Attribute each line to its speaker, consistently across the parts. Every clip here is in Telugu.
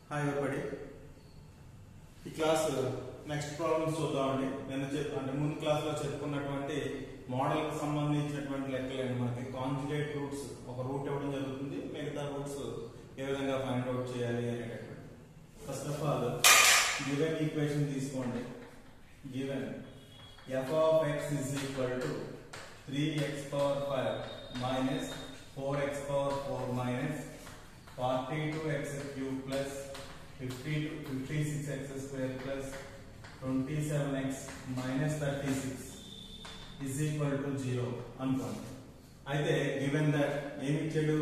Speaker 1: హాయ్ ఎవరిబడి ఈ క్లాస్ నెక్స్ట్ ప్రాబ్లమ్స్ చూద్దామండి నేను చెప్ అంటే ముందు క్లాస్ లో చెప్పుకున్నటువంటి మోడల్ కి సంబంధించినటువంటి లెక్కలండి మనకి కాంజుగేట్ రూట్స్ ఒక రూట్ ఇవ్వడం జరుగుతుంది మిగతా రూట్స్ ఏ విధంగా ఫైండ్ అవుట్ చేయాలి అనేటటువంటి first of all given equation తీసుకోండి given f of x is equal to three x power five minus four x power four minus forty two x cube plus fifty two fifty six x square plus twenty seven x minus thirty six is equal to zero అనుకోండి అయితే గివెన్ దట్ ఏమి ఇచ్చాడు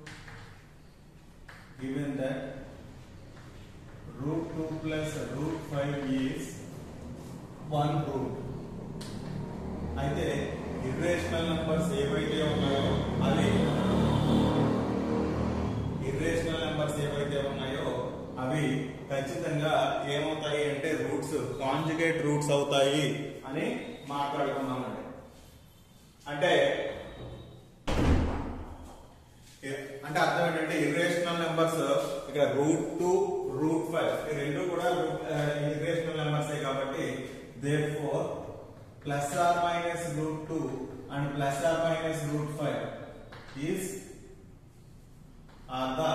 Speaker 1: given that root two plus root five is one root అయితే ఇర్రేషనల్ నంబర్స్ ఏవైతే ఉన్నాయో అవి ఇర్రేషనల్ నెంబర్స్ ఏవైతే ఉన్నాయో అవి ఖచ్చితంగా ఏమవుతాయి అంటే రూట్స్ కాంజుగేట్ రూట్స్ అవుతాయి అని మాట్లాడుకున్నామండి అంటే ఏ- అంటే అర్థం ఏంటంటే ఇర్రేషనల్ నెంబర్స్ ఇక్కడ రూట్ టూ రూట్ ఫైవ్ ఈ రెండు కూడా ఇర్రేషనల్ నెంబర్సే కాబట్టి therefore plus or minus root two and plus or minus root five is are the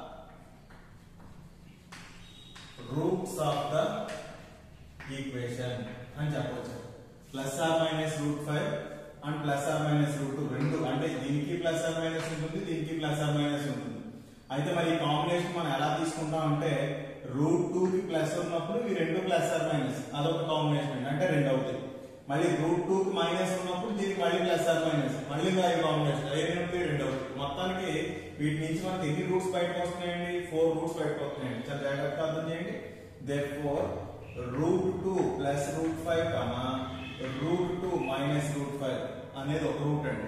Speaker 1: roots of the equation అని చెప్పవచ్చు plus or minus root five and plus or minus root రెండు అంటే దీనికి ప్లస్ ఆర్ మైనస్ ఉంటుంది దీనికి ప్లస్ ఆర్ మైనస్ ఉంటుంది అయితే మరి ఈ కాంబినేషన్ మనం ఎలా తీసుకుంటాం అంటే రూట్ టూ కి ప్లస్ ఉన్నప్పుడు ఈ రెండు ప్లస్ ఆర్ మైనస్ అదొక కాంబినేషన్ అంటే రెండు అవుతాయి మళ్ళీ రూట్ టూ కి మైనస్ ఉన్నప్పుడు దీనికి మళ్ళీ ప్లస్ ఆర్ మైనస్ మళ్ళీ దాని కాంబినేషన్ ఏ రెండు రెండు అవుతాయి మొత్తానికి వీటి నుంచి మనకి ఎన్ని రూట్స్ బయటకు వస్తున్నాయండి ఫోర్ రూట్స్ బయటకు వస్తున్నాయండి చాలా జాగ్రత్తగా అర్థం చేయండి therefore root two plus root five comma root two minus root five అనేది ఒక రూట్ అండి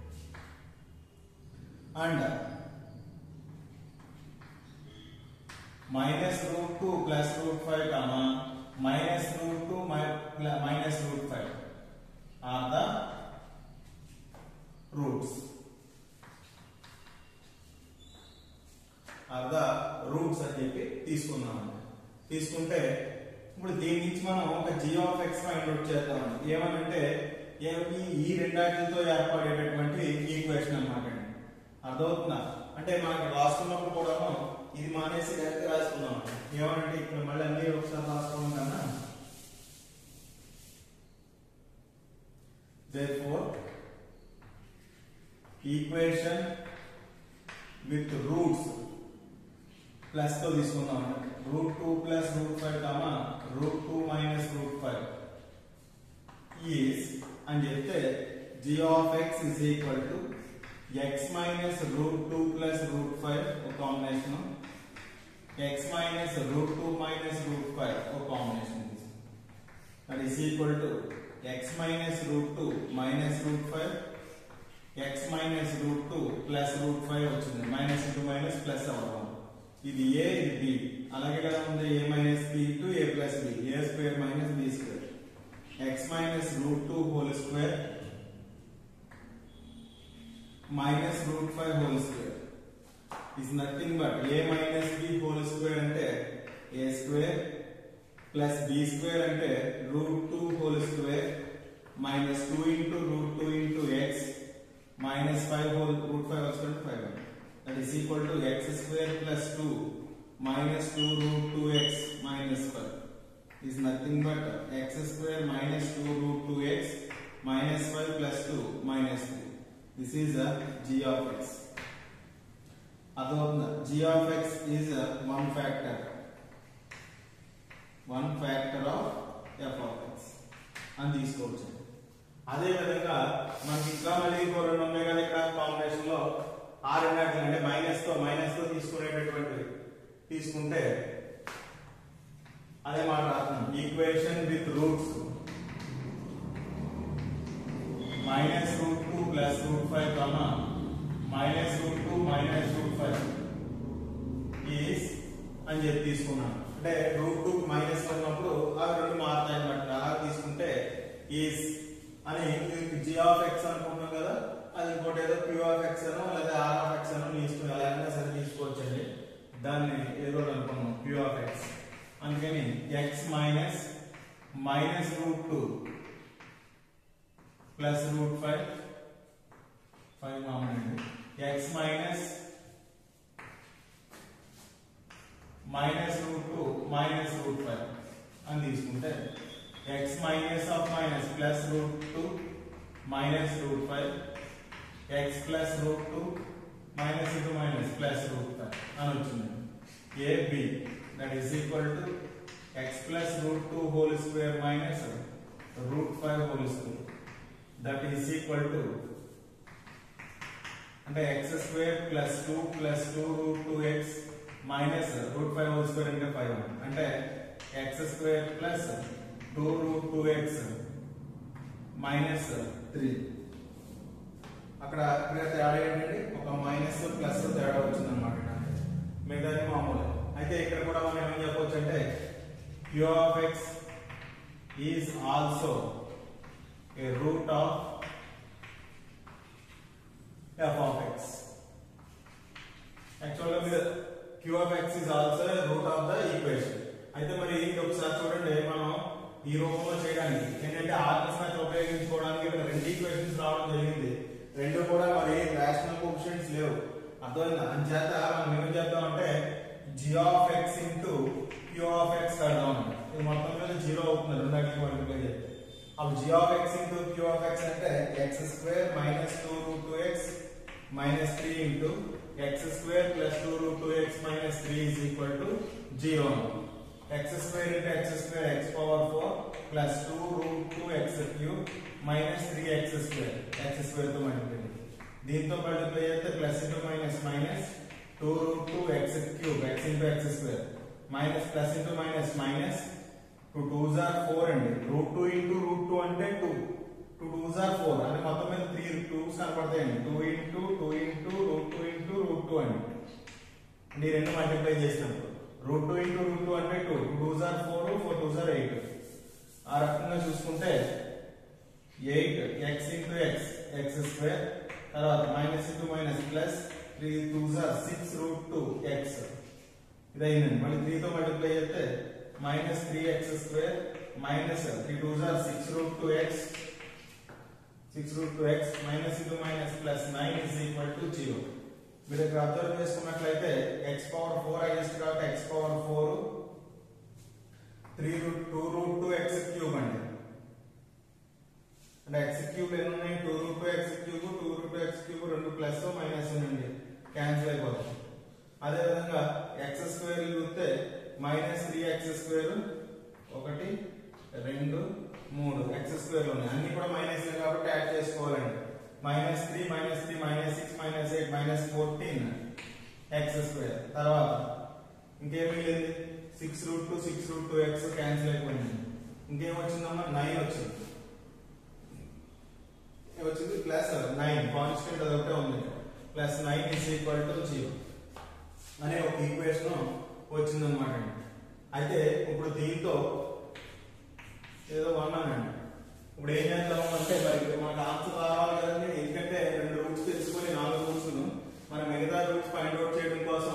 Speaker 1: and minus root two plus root five comma minus root two minus root five are the roots are the roots అని చెప్పి తీసుకున్నామండి తీసుకుంటే ఇప్పుడు దీని నుంచి మనం ఒక g of x find out చేద్దామండి ఏమనంటే ఏమి ఈ రెండాటితో ఏర్పడేటటువంటి ఈక్వేషన్ అనమాట అండి అర్థమవుతుందా అంటే మనకి రాసుకున్నప్పుడు కూడా ఇది మానేసి డైరెక్ట్ రాసుకుందాం ఏమనంటే ఇక్కడ మళ్ళీ అన్ని ఒకసారి రాసుకోవడం కన్నా therefore equation with roots plus తో తీసుకుందాం root two plus root five comma root two minus root five is అని చెప్తే g of x is equal to x minus root two plus root five ఒక combination x minus root two minus root five ఒక combination that is equal to x minus root two minus root five x minus root two plus root five వచ్చింది మైనస్ ఇంటూ మైనస్ ప్లస్ అవ్వడం ఇది ఏ ఇది బి అలాగే కదా ఉంది a minus b into a plus b a square minus b square x minus root two whole square minus root five whole square is nothing but a minus b whole square అంటే a square plus b square అంటే root two whole square minus two into root two into x minus five whole root five వచ్చినట్టు five that is equal to x square plus two minus two root two x minus five is nothing but x square minus two root two x minus five plus two minus three this is g of x అర్థమవుతుందా g of x is one factor one factor of f of x అని తీసుకోవచ్చు అదే విధంగా మనకి ఇంకా మళ్ళీ ఇంకో రెండు ఉన్నాయి కదా ఇక్కడ కాంబినేషన్ లో ఆ రెండాటి అంటే మైనస్ తో మైనస్ తో తీసుకునేటటువంటివి తీసుకుంటే అదే మాట రాస్తున్నాం equation with roots minus root two plus root five comma minus root two minus root five is అని చెప్పి తీసుకున్నాను అంటే రూట్ టూ మైనస్ ఉన్నప్పుడు అవి రెండు మారుతాయి అన్నమాట అలా తీసుకుంటే ఈస్ అని జీ ఆఫ్ ఎక్స్ అనుకుంటున్నాం కదా అది ఇంకోటి ఏదో క్యూ ఆఫ్ ఎక్స్ అనో లేదా ఆర్ ఆఫ్ ఎక్స్ అనో నీ ఇష్టం ఎలా అయినా సరే తీసుకోవచ్చండి దాన్ని ఏదో ఒకటి అనుకున్నాం q two plus root five five common అండి x minus minus root two minus root five అని తీసుకుంటే x minus of minus plus root two minus root five x plus root two minus into minus plus root five అని వచ్చింది a b that is equal to x plus root two whole square minus root five whole square that is equal to అంటే x square plus two plus two root two x minus root five whole square అంటే ఫైవ్ అంటే x square plus two root two x minus three అక్కడ ఇక్కడ తేడా ఏంటంటే ఒక మైనస్ ప్లస్ తేడా వచ్చింది అనమాట మిగతాది మామూలు అయితే ఇక్కడ కూడా మనం ఏం చెప్పవచ్చు అంటే q of x is also a root of f of x యాక్చువల్గా మీరు q of x is also root of the equation అయితే మరి ఇది ఒకసారి చూడండి మనం ఈ రూపంలో చేయడానికి ఏంటంటే ఆర్ఎస్ మెథడ్ ఉపయోగించుకోవడానికి ఇక్కడ రెండు ఈక్వేషన్స్ రావడం జరిగింది రెండు కూడా మరి రేషనల్ కోఎఫిషియెంట్స్ లేవు అర్థమైందా అంచేత మనం ఏం చేద్దాం అంటే g of x into q of x కడదాం అన్నమాట. ఇది మొత్తం మీద జీరో అవుతుంది రెండాటికి మల్టిప్లై చేస్తే అప్పుడు g of x into q of x అంటే x square minus two root two x minus three into x square plus two root two x minus three is equal to zero x square into x square x power four plus two root two x cube minus three x square x square తో మల్టిప్లై దీంతో మల్టిప్లై చేస్తే plus into minus minus two root two x cube X into x square minus plus into minus minus two two are four అండి root two into root two అంటే two two two are four అంటే మొత్తం మీద త్రీ టూస్ కనపడతాయండి two into two into root two into root two అండి అంటే ఈ రెండు మల్టిప్లై చేసినప్పుడు root two into root two అంటే two two are four four two are eight ఆ రకంగా చూసుకుంటే eight x into x x square తర్వాత minus into minus plus three two are six root two x ఇది అయిందండి మళ్ళీ త్రీతో మల్టిప్లై చేస్తే minus three x square minus three two are six root two x six root two x minus into minus plus nine is equal to zero మీరు ఇక్కడ అబ్జర్వ్ చేసుకున్నట్లయితే ఎక్స్ పవర్ ఫోర్ హైయెస్ట్ కాబట్టి x power four three root two root two x cube అండి అంటే ఎక్స్ క్యూబ్ ఎన్ని ఉన్నాయి two root two x cube two root two x cube రెండు ప్లస్ మైనస్ ఉందండి క్యాన్సిల్ అయిపోతుంది అదేవిధంగా ఎక్స్ స్క్వేర్ చూస్తే మైనస్ త్రీ ఎక్స్ స్క్వేర్ ఒకటి రెండు మూడు ఎక్స్ స్క్వేర్ ఉన్నాయి అన్ని కూడా మైనస్ కాబట్టి యాడ్ చేసుకోవాలండి minus three minus three minus six minus eight minus fourteen x square తర్వాత ఇంకేం మిగిలింది six root two six root two x cancel అయిపోయింది ఇంకేం వచ్చిందమ్మా నైన్ వచ్చింది ఏం వచ్చింది ప్లస్ నైన్ కాన్స్టెంట్ అదొకటే ఉంది plus nine is equal to zero అనే ఒక ఈక్వేషన్ వచ్చిందనమాట అయితే ఇప్పుడు దీంతో ఏదో అన్నానండి ఇప్పుడు ఏం చేద్దాం అంటే మరి మనకు ఆన్సర్ రావాలి కదండి ఎందుకంటే రెండు రూట్స్ తెలుసుకొని నాలుగు రూట్స్ మనం మిగతా రూట్స్ ఫైండ్ అవుట్ చేయడం కోసం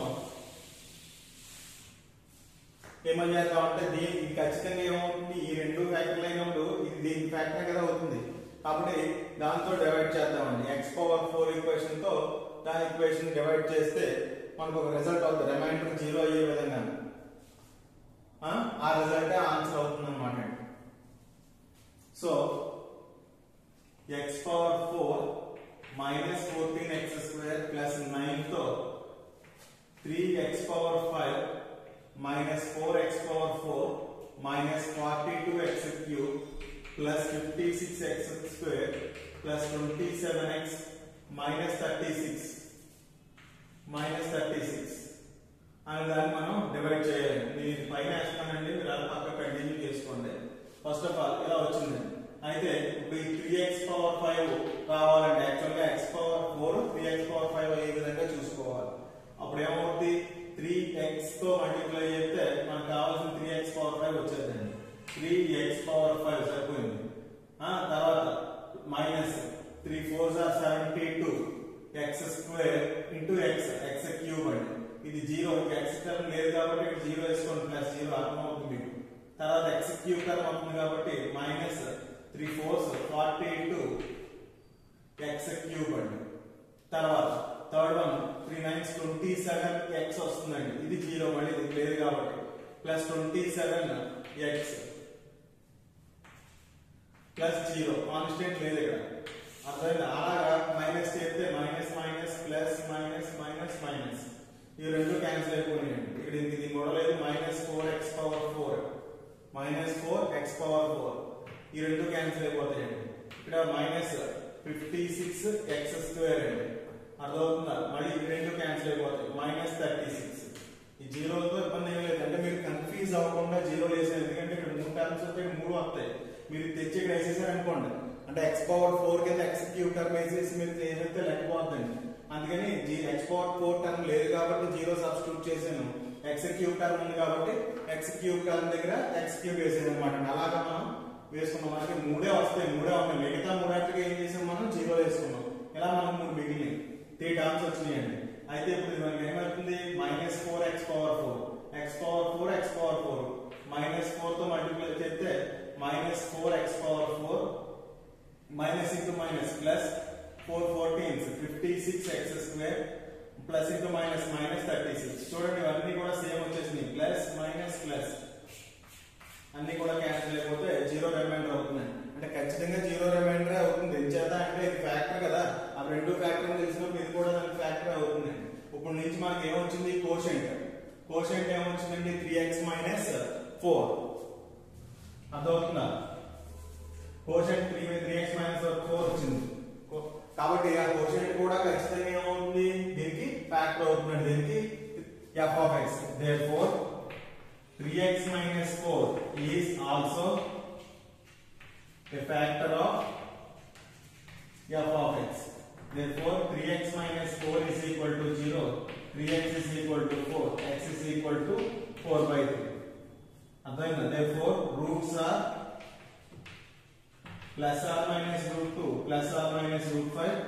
Speaker 1: ఏమని చేద్దాం అంటే దీనికి ఖచ్చితంగా ఏమవుతుంది ఈ రెండు ఫ్యాక్టర్లు అయినప్పుడు ఇది దీని ఫ్యాక్టర్ కదా అవుతుంది కాబట్టి దాంతో డివైడ్ చేద్దామండి ఎక్స్ పవర్ ఫోర్ ఈక్వేషన్ తో దాని ఈక్వేషన్ డివైడ్ చేస్తే మనకు ఒక రిజల్ట్ అవుతుంది రిమైండర్ జీరో అయ్యే విధంగా ఆ? ఆ రిజల్ట్ ఆన్సర్ అవుతుంది అనమాట so x power four minus fourteen x square plus nine తో three x power five minus four x power four minus forty two x cube plus fifty six x square plus twenty seven x minus thirty six minus thirty six అని దాన్ని మనం డివైడ్ చేయాలి నేను పైన వేస్తానండి మీరు అది పక్క కంటిన్యూ చేసుకోండి ఫస్ట్ ఆఫ్ ఆల్ ఇలా వచ్చింది అయితే ఇప్పుడు ఈ త్రీ ఎక్స్ పవర్ ఫైవ్ రావాలంటే యాక్చువల్గా x power four three x power five అయ్యే విధంగా చూసుకోవాలి అప్పుడు ఏమవుతుంది త్రీ ఎక్స్ తో మల్టిప్లై చేస్తే మనకు కావాల్సిన త్రీ ఎక్స్ పవర్ ఫైవ్ వచ్చేదండి త్రీ ఎక్స్ పవర్ ఫైవ్ సరిపోయింది ఆ తర్వాత minus three four are seventy two x square into x x cube అండి ఇది జీరో ఎక్స్ టర్మ్ లేదు కాబట్టి ఇక్కడ జీరో వేసుకోండి ప్లస్ జీరో అర్థమవుతుంది మీకు తర్వాత ఎక్స్ క్యూబ్ టర్మ్ అవుతుంది కాబట్టి minus three fours forty into x cube అండి తర్వాత third one three nines twenty seven x వస్తుందండి ఇది జీరో మళ్ళీ ఇది లేదు కాబట్టి plus twenty seven x plus zero constant లేదు ఇక్కడ అర్థమైంది అలాగా మైనస్ చేస్తే minus minus plus minus minus minus ఈ రెండు క్యాన్సిల్ అయిపోయినాయండి ఇక్కడ ఇంక ఇది కూడా లేదు minus four x power four minus four x power four ఈ రెండు క్యాన్సిల్ అయిపోతాయండి ఇక్కడ minus fifty six x square అండి అర్థమవుతుందా మళ్ళీ ఈ రెండు క్యాన్సిల్ అయిపోతాయి మైనస్ థర్టీ సిక్స్ ఈ జీరోలతో ఇబ్బంది ఏం లేదు అంటే మీరు కన్ఫ్యూజ్ అవ్వకుండా జీరో వేసారు ఎందుకంటే ఇక్కడ మూడు టర్మ్స్ వస్తే ఇక్కడ మూడు వస్తాయి మీరు తెచ్చి ఇక్కడ వేసేసారు అనుకోండి అంటే ఎక్స్ పవర్ ఫోర్ కింద ఎక్స్ క్యూబ్ టర్మ్ వేసేసి మీరు ఏదైతే లెక్కపోద్దండి అందుకని g x power four term లేదు కాబట్టి జీరో సబ్స్టిట్యూట్ చేశాను ఎక్స్ క్యూబ్ టర్మ్ ఉంది కాబట్టి ఎక్స్ క్యూబ్ టర్మ్ దగ్గర ఎక్స్ క్యూబ్ వేసాను అనమాట అలాగా మనం వేసుకున్నాం మనకి మూడే వస్తాయి మూడే ఉన్నాయి మిగతా మూడాటికి ఏం చేసాం మనం జీరో వేసుకున్నాం ఇలా మనం మూడు మిగిలినాయి త్రీ టర్మ్స్ వచ్చినాయండి అయితే ఇప్పుడు ఇది మనకి ఏమవుతుంది minus four x power four x power four x power four minus four తో మల్టిప్లై చేస్తే minus four x power four minus into minus plus four fourteens fifty six x square plus into minus minus thirty six చూడండి ఇవన్నీ కూడా సేమ్ వచ్చేసినాయి ప్లస్ మైనస్ ప్లస్ అన్ని కూడా క్యాన్సిల్ అయిపోతే జీరో రిమైండర్ అవుతుంది అంటే ఖచ్చితంగా జీరో రిమైండర్ అవుతుంది ఎంచేత అంటే ఇది ఫ్యాక్టర్ కదా ఆ రెండు ఫ్యాక్టర్ తెలిసినప్పుడు ఇది కూడా దానికి ఫ్యాక్టర్ అవుతుంది ఇప్పుడు నుంచి మనకి ఏమొచ్చింది కోషెంట్ కోషెంట్ ఏమొచ్చిందండి త్రీ ఎక్స్ మైనస్ ఫోర్ అర్థమవుతుందా quotient three three x minus four వచ్చింది కో- కాబట్టి ఆ కోషెంట్ కూడా ఖచ్చితంగా ఏమవుతుంది దీనికి ఫ్యాక్టర్ అవుతుంది దీనికి f of x therefore 3x minus 4 is also a factor of f of x. Therefore, 3x minus 4 is equal to 0, 3x is equal to 4, x is equal to 4 by 3. అర్థమైందా therefore roots are plus or minus root 2 plus or minus root 5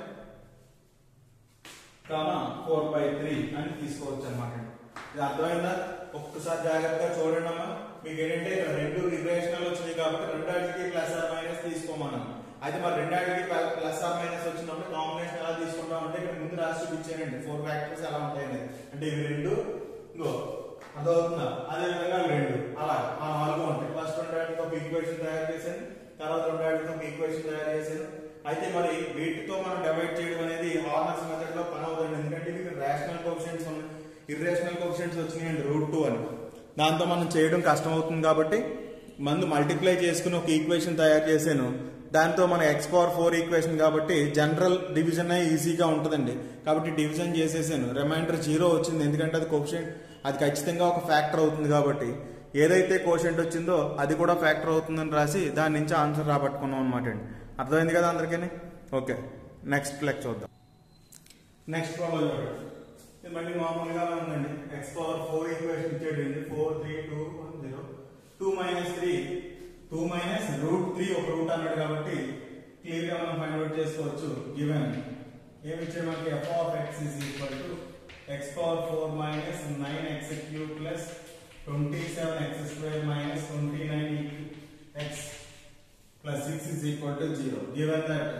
Speaker 1: comma 4 by 3 అని తీసుకోవచ్చు అన్నమాట ఇది అర్థమైందా ఒక్కసారి జాగ్రత్తగా చూడండి అమ్మా మీకు ఏంటంటే ఇక్కడ రెండు రిలేషనల్ వచ్చినాయి కాబట్టి రెండాటికి ప్లస్ ఆర్ మైనస్ తీసుకోమన్నాం అయితే మరి రెండాటికి ప్లస్ ఆర్ మైనస్ వచ్చినప్పుడు కాంబినేషన్ ఎలా తీసుకుంటాం అంటే ఇక్కడ ముందు రాసి చూపించానండి ఫోర్ ఫ్యాక్టర్స్ ఎలా ఉంటాయని అంటే ఇవి రెండు ఇంకో అర్థమవుతుందా అదే విధంగా అవి రెండు అలా ఆ నాలుగు ఉంటాయి ఫస్ట్ రెండాటికి ఒక ఈక్వేషన్ తయారు చేశాను తర్వాత రెండాటికి ఒక ఈక్వేషన్ తయారు చేశాను అయితే మరి వీటితో మనం డివైడ్ చేయడం అనేది హార్నర్స్ మెథడ్ లో పని అవుతుంది ఎందుకంటే ఇవి రేషనల్ కోషన్స్ ఉన్నాయి ఇర్రేషనల్ కోషన్స్ వచ్చినాయండి రూట్ టూ అని దాంతో మనం చేయడం కష్టం అవుతుంది కాబట్టి మందు మల్టిప్లై చేసుకుని ఒక ఈక్వేషన్ తయారు చేశాను దాంతో మన ఎక్స్ పవర్ ఫోర్ ఈక్వేషన్ కాబట్టి జనరల్ డివిజన్ ఈజీగా ఉంటుందండి కాబట్టి డివిజన్ చేసేసాను రిమైండర్ జీరో వచ్చింది ఎందుకంటే అది కోషెంట్ అది ఖచ్చితంగా ఒక ఫ్యాక్టర్ అవుతుంది కాబట్టి ఏదైతే కోషెంట్ వచ్చిందో అది కూడా ఫ్యాక్టర్ అవుతుందని రాసి దాని నుంచి ఆన్సర్ రాబట్టుకున్నాం అనమాట అండి అర్థమైంది కదా అందరికీ ఓకే నెక్స్ట్ లెక్ చూద్దాం నెక్స్ట్ ప్రాబ్లం చూడండి ఇది మళ్ళీ మామూలుగా ఉందండి ఎక్స్ పవర్ ఫోర్ ఈక్వేషన్ ఇచ్చేటండి four three two one zero two minus three two minus root three ఒక రూట్ అన్నాడు కాబట్టి క్లియర్ గా మనం ఫైండ్ అవుట్ చేసుకోవచ్చు గివెన్ ఏమి ఇచ్చాడు మనకి f of x is equal to x power four minus nine x cube plus twenty seven x square minus twenty nine x plus six is equal to zero given that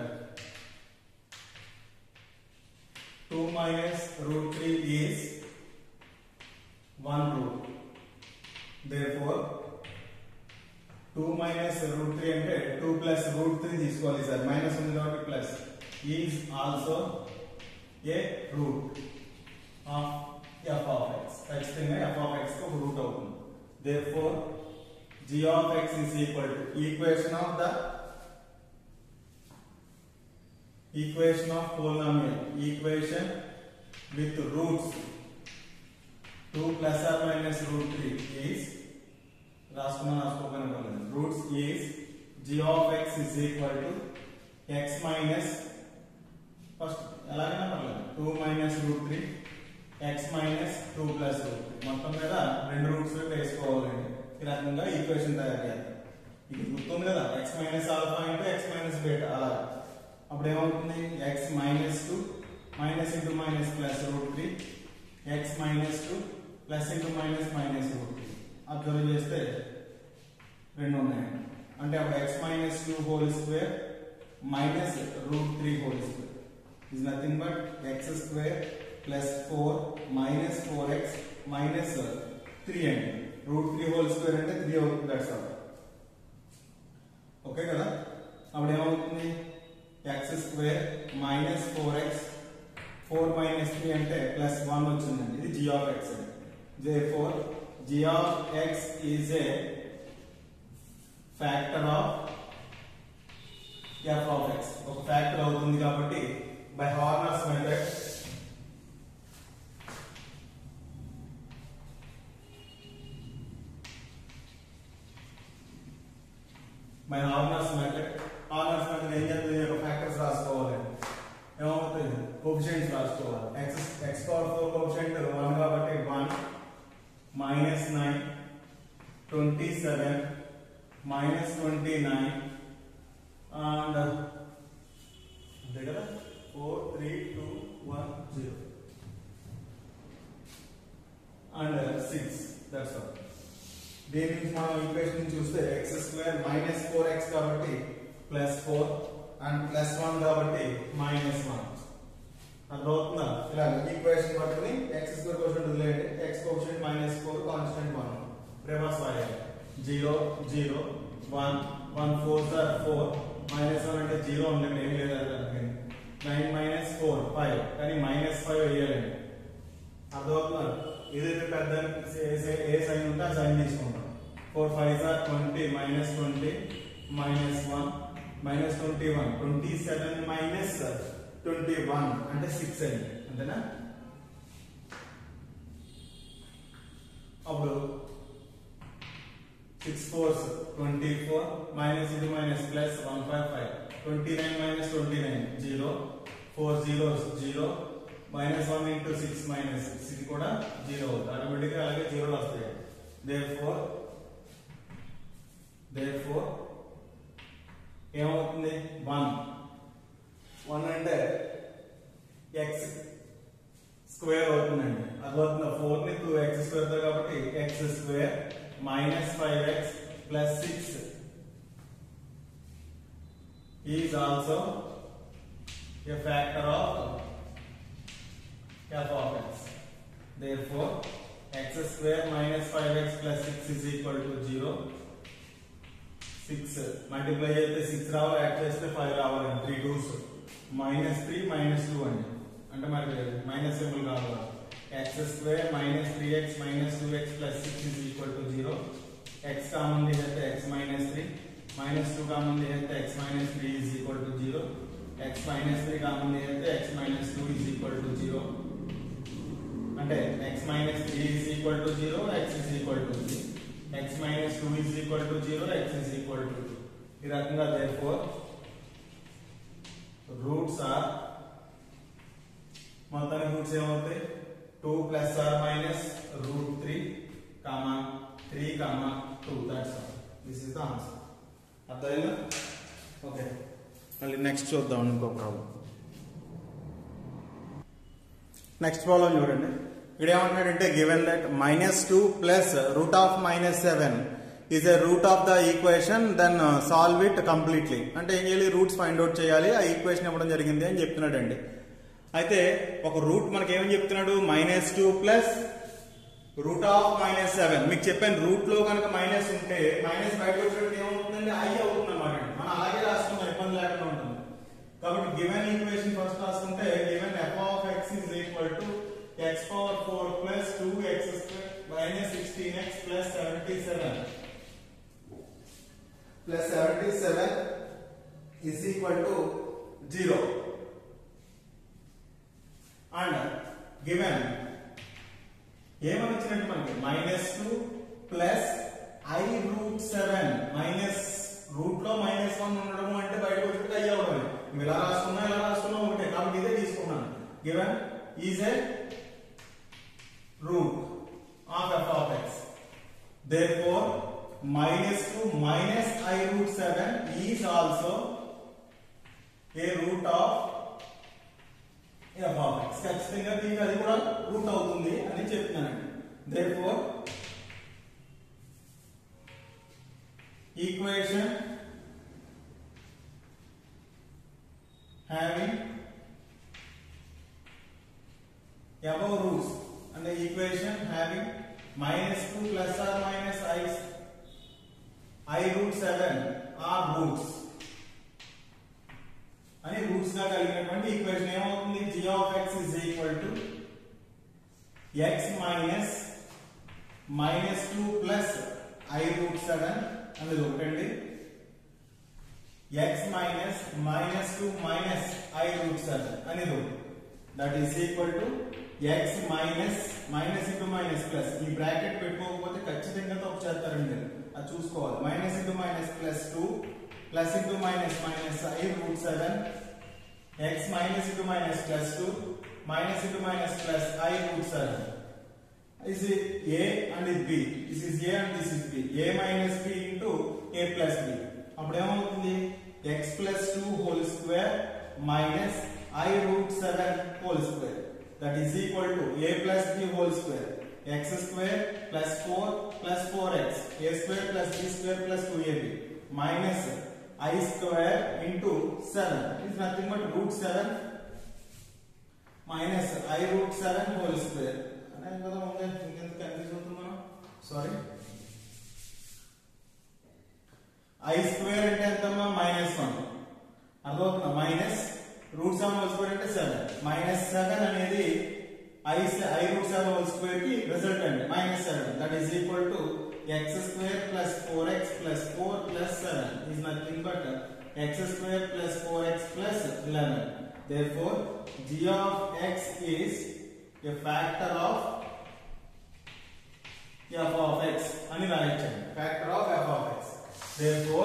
Speaker 1: 2 minus root 3 is 1 root. Therefore, 2 minus root 3 అంటే 2 plus root 3 తీసుకోవాలి సార్ మైనస్ ఉంది కాబట్టి plus is also a root of f of x ఖచ్చితంగా ఎఫ్ ఆఫ్ ఎక్స్ ఒక రూట్ అవుతుంది therefore g of x is equal to equation of the equation of polynomial equation with roots 2 plus or minus root 3 is రాసుకున్నా రాసుకోకపోయినా పర్లేదు roots is g of x is equal to x minus first ఎలాగైనా పర్లేదు 2 minus root 3 x minus 2 plus root 3 మొత్తం మీద రెండు రూట్స్ వేసుకోవాలండి ఈ రకంగా ఈక్వేషన్ తయారు చేయాలి ఇది గుర్తుంది కదా x minus alpha into x minus beta అలా అప్పుడు ఏమవుతుంది x minus two minus into minus plus root three x minus two plus into minus minus root three observe చేస్తే రెండు ఉన్నాయి అంటే అప్పుడు x minus two whole square minus root three whole square is nothing but x square plus four minus four x minus three అండి రూట్ త్రీ హోల్ స్క్వేర్ అంటే త్రీ అవుతుంది దట్స్ ఆల్ ఓకే కదా అప్పుడు ఏమవుతుంది x square minus four x four minus three అంటే ప్లస్ వన్ వచ్చిందండి ఇది జీ ఆఫ్ ఎక్స్ అండి therefore g of x is a factor of f of x ఒక ఫ్యాక్టర్ అవుతుంది కాబట్టి by Horner's method by Horner's method Horner's method ఏం చేస్తుంది ఒక ఫ్యాక్టర్స్ రాసుకోవాలండి ఏమవుతుంది కోఫిషియంట్స్ రాసుకోవాలి x x power four coefficient one కాబట్టి one minus nine twenty seven minus twenty nine and అంతే కదా four three two one zero and six that's all దీని నుంచి మనం ఈక్వేషన్ చూస్తే x square minus four x కాబట్టి plus four and plus one కాబట్టి మైనస్ వన్ అర్థమవుతుందా ఇలా ఈక్వేషన్ పట్టుకుని ఎక్స్ స్క్వేర్ క్వశ్చన్ వదిలేయండి x question minus four constant one reverse రాయాలి zero zero one one four sir four minus one అంటే జీరో ఉందండి ఏం లేదు దానికి నైన్ మైనస్ ఫోర్ ఫైవ్ కానీ మైనస్ ఫైవ్ వేయాలండి అర్థమవుతుందా ఏదైతే పెద్ద ఏ సైన్ ఉంటే ఆ సైన్ తీసుకుంటాం four five sir twenty minus twenty minus one minus twenty one twenty seven minus twenty one అంటే సిక్స్ అయింది అంతేనా అప్పుడు six fours twenty four minus ఇది minus plus one five five twenty nine minus twenty nine zero four zeros zero minus one into six minus six ఇది కూడా జీరో అవుతుంది ఆటోమేటిక్ గా అలాగే జీరోలు వస్తాయి దేర్ ఫోర్ దేర్ ఫోర్ ఏమవుతుంది వన్ వన్ అంటే ఎక్స్ స్క్వేర్ అవుతుందండి అది అవుతుంది ఫోర్ ని టూ ఎక్స్ స్క్వేర్ తో కాబట్టి x square minus five x plus six is also a factor of f of x. Therefore, x square minus 5x plus 6 is equal to 0. 6 multiply చేస్తే 6 రావాలి యాడ్ చేస్తే 5 రావాలి 3 2s మైనస్ 3 మైనస్ 2 అండి అంటే మరి మైనస్ సింబల్ కావాలి x square minus 3x minus 2x plus 6 is equal to 0 x common తీసేస్తే x మైనస్ 3 మైనస్ 2 కామన్ తీసేస్తే x minus 3 is equal to 0 x minus 3 common తీసేస్తే x minus 2 is equal to 0 అంటే x minus 3 is equal to 0 x is equal to 3 x minus 2 is equal to 0 x is equal to 2 ఈ రకంగా therefore రూట్స్ ఆర్ మొత్తానికి రూట్స్ ఏమవుతాయి 2 plus or minus root 3 comma 3 comma 2 that's all this is the answer అర్థమైందా ఓకే మళ్ళీ నెక్స్ట్ చూద్దాం ఇంకో ప్రాబ్లం నెక్స్ట్ ప్రాబ్లం చూడండి ఇక్కడ ఏమంటున్నాడంటే given that minus two plus root of minus seven is a root of the equation then solve it completely అంటే ఏం చేయాలి రూట్స్ ఫైండ్ అవుట్ చేయాలి ఆ ఈక్వేషన్ ఇవ్వడం జరిగింది అని చెప్తున్నాడండి అయితే ఒక రూట్ మనకి ఏమని చెప్తున్నాడు minus two plus root of minus seven మీకు చెప్పాను రూట్ లో కనుక మైనస్ ఉంటే మైనస్ బయటకు వచ్చినట్టు ఏమవుతుందండి ఐ అవుతుంది అన్నమాట మనం అలాగే రాసుకుంటాం ఇబ్బంది లేకుండా ఉంటుంది కాబట్టి గివెన్ ఈక్వేషన్ ఫస్ట్ రాసుకుంటే given f of x is equal to x power four plus two x square minus sixteen x plus seventy seven plus seventy seven is equal to zero and given ఏమని ఇచ్చినట్టు మనకి minus two plus i root seven minus root లో మైనస్ వన్ ఉండడం అంటే బయటకు వచ్చి ఐ అవడమే నువ్వు ఇలా రాసుకున్నా ఇలా రాసుకున్నా ఒకటే కాబట్టి ఇదే తీసుకున్నాను given is a root of f of x therefore minus 2 minus i root 7 is also a root of f of x ఖచ్చితంగా దీనికి అది కూడా రూట్ అవుతుంది అని చెప్తున్నానండి therefore equation having above roots and the equation having minus 2 plus or minus i i root 7 are roots అని రూట్స్ గా కలిగినటువంటి ఈక్వేషన్ ఏమవుతుంది g of x is equal to x minus minus 2 plus i root 7 అనేది ఒకటండి x minus minus 2 minus i root 7 అనేది ఒకటి that is equal to x minus minus into minus plus ఈ బ్రాకెట్ పెట్టుకోకపోతే ఖచ్చితంగా తప్పు చేస్తారండి మీరు అది చూసుకోవాలి minus into minus plus two plus into minus minus i root seven x minus into minus plus two minus into minus plus i root seven is it a and is b this is a and this is b a minus b into a plus b అప్పుడు ఏమవుతుంది x plus 2 whole square minus i root 7 whole square that is equal to a plus b whole square x square plus 4 plus 4x a square plus b square plus 2ab minus i square into 7 is nothing but root 7 minus i root 7 whole square అనే కదా ఉంది ఇంకెందుకు కన్ఫ్యూజ్ అవుతున్నాం సారీ ఐ స్క్వేర్ అంటే ఎంతమ్మా మైనస్ వన్ అర్థమవుతుందా minus root seven whole square అంటే సెవెన్ మైనస్ సెవెన్ అనేది i i root seven whole square కి రిజల్ట్ అండి minus seven that is equal to x square plus four x plus four plus seven is nothing but x square plus four x plus eleven therefore g of x is a factor of f of x అని రాయించండి factor of f of x therefore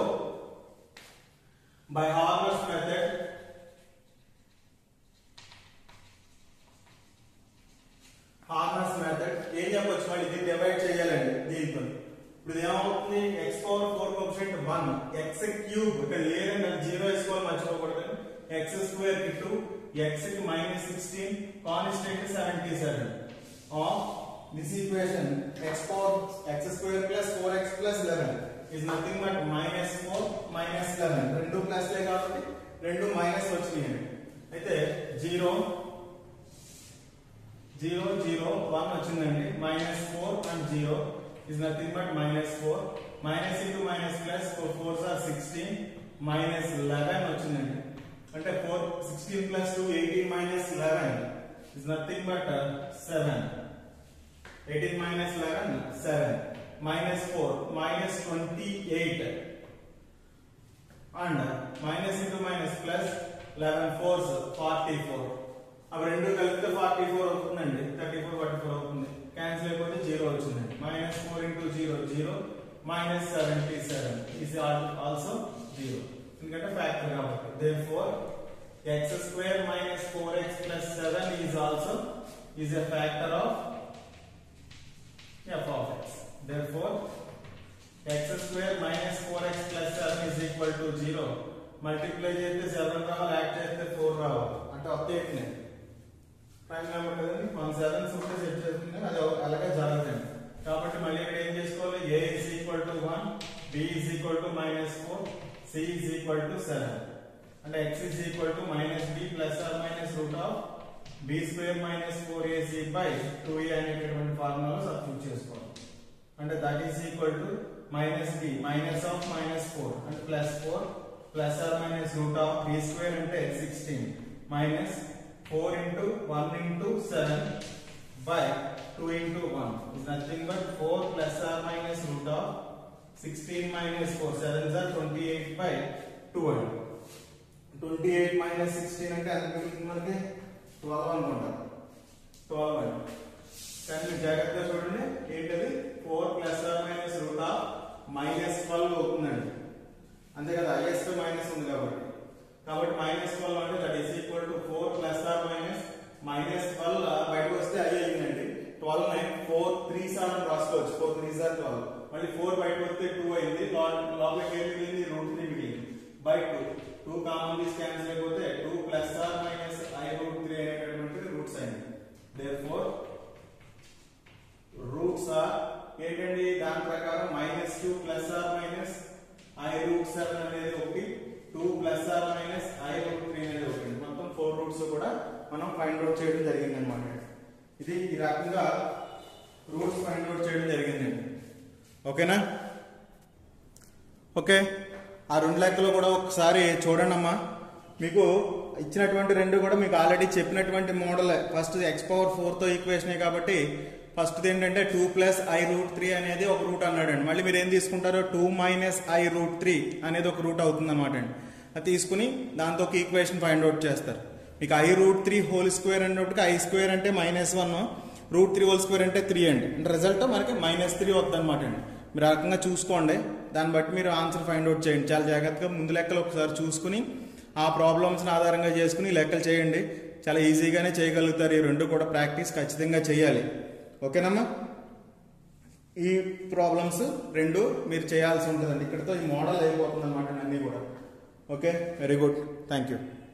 Speaker 1: by Harvard's method హార్మస్ మెథడ్ ఏం చెప్పొచ్చు మళ్ళీ ఇది డివైడ్ చేయాలండి దీంతో ఇప్పుడు ఏమవుతుంది x power four coefficient one x cube ఇక్కడ లేదండి అది జీరో వేసుకోవాలి మర్చిపోకూడదు ఎక్స్ స్క్వేర్ కి టూ ఎక్స్ కి minus sixteen constant seventy seven of this equation x power x square plus four x plus eleven is nothing but minus four minus eleven రెండు ప్లస్లే కాబట్టి రెండు మైనస్ వచ్చినాయండి అయితే జీరో జీరో జీరో వన్ వచ్చిందండి minus four and zero is nothing but minus four minus into minus plus four four sir sixteen minus eleven వచ్చిందండి అంటే four sixteen plus two eighteen minus eleven is nothing but seven eighteen minus eleven seven minus four minus twenty eight and minus into minus plus eleven fours forty four అవి రెండు కలిపితే ఫార్టీ ఫోర్ అవుతుందండి థర్టీ ఫోర్ ఫార్టీ ఫోర్ అవుతుంది క్యాన్సిల్ అయిపోతే జీరో వచ్చిందండి minus four into zero zero minus seventy seven is also zero ఎందుకంటే ఫ్యాక్టర్ కాబట్టి therefore x square minus four x plus seven is also is a factor of f of x therefore x square minus four x plus seven is equal to zero multiply చేస్తే సెవెన్ రావాలి యాడ్ చేస్తే ఫోర్ రావాలి అంటే అప్డేట్ ప్రైమ్ నెంబర్ కదండి వన్ సెవెన్స్ ఉంటే సెట్ చేస్తుంది అది అలాగే జరగదండి కాబట్టి మళ్ళీ ఇక్కడ ఏం చేసుకోవాలి a is equal to one b is equal to minus four c is equal to seven అంటే x is equal to minus b plus or minus root of b square minus four ac by two a అనేటటువంటి ఫార్ములా సబ్స్టిట్యూట్ చేసుకోవాలి అంటే that is equal to minus b minus of minus four అంటే plus four plus or minus root of b square అంటే sixteen minus four into one into seven by two into one is nothing but four plus or minus root of sixteen minus four seven or twenty eight by twelve twenty eight minus sixteen అంటే ఎంత మిగులుతుంది మనకి ట్వెల్వ్ అనుకుంటా ట్వెల్వ్ అండి కానీ మీరు జాగ్రత్తగా చూడండి ఏంటది four plus or minus root of minus twelve అవుతుందండి అంతే కదా ఐఎస్ మైనస్ ఉంది కాబట్టి కాబట్టి మైనస్ ట్వెల్వ్ అంటే that is equal to four plus or minus minus twelve బయటకు వస్తే ఐ అయిందండి twelve nine four three sir అని రాసుకోవచ్చు ఫోర్ త్రీ సార్ ట్వెల్వ్ మళ్ళీ ఫోర్ బయటకు వస్తే టూ అయింది లోపలికి ఏం మిగిలింది రూట్ త్రీ మిగిలింది బై టూ టూ కామన్ తీసి క్యాన్సిల్ అయిపోతే two plus or minus i root three అనేటటువంటిది రూట్స్ అయింది దేర్ ఫోర్ రూట్స్ ఆర్ ఏంటండి దాని ప్రకారం minus two plus or minus seven అనేది ఒకటి two plus or minus i root three అనేది ఒకటి మొత్తం ఫోర్ రూట్స్ కూడా మనం ఫైండ్ అవుట్ చేయడం జరిగింది అనమాట ఇది ఈ రకంగా రూట్స్ ఫైండ్ అవుట్ చేయడం జరిగిందండి ఓకేనా ఓకే ఆ రెండు లెక్కలు కూడా ఒకసారి చూడండి అమ్మా మీకు ఇచ్చినటువంటి రెండు కూడా మీకు ఆల్రెడీ చెప్పినటువంటి మోడల్ ఫస్ట్ ఎక్స్ పవర్ ఫోర్తో ఈక్వేషనే కాబట్టి ఫస్ట్ ఏంటంటే two plus i root three అనేది ఒక రూట్ అన్నాడండి మళ్ళీ మీరు ఏం తీసుకుంటారో two minus i root three అనేది ఒక రూట్ అవుతుంది అనమాట అండి అది తీసుకుని దాంతో ఒక ఈక్వేషన్ ఫైండ్ అవుట్ చేస్తారు మీకు i root three whole square అన్నప్పటికీ ఐ స్క్వేర్ అంటే minus one root three whole square అంటే త్రీ అండి అంటే రిజల్ట్ మనకి మైనస్ త్రీ వస్తుంది అనమాట అండి మీరు ఆ రకంగా చూసుకోండి దాన్ని బట్టి మీరు ఆన్సర్ ఫైండ్ అవుట్ చేయండి చాలా జాగ్రత్తగా ముందు లెక్కలు ఒకసారి చూసుకుని ఆ ప్రాబ్లమ్స్ని ఆధారంగా చేసుకుని ఈ లెక్కలు చేయండి చాలా ఈజీగానే చేయగలుగుతారు ఈ రెండు కూడా ప్రాక్టీస్ ఖచ్చితంగా చేయాలి ఓకేనమ్మా ఈ ప్రాబ్లమ్స్ రెండు మీరు చేయాల్సి ఉంటుందండి ఇక్కడతో ఈ మోడల్ అయిపోతుంది అనమాట అన్నీ కూడా okay very good thank you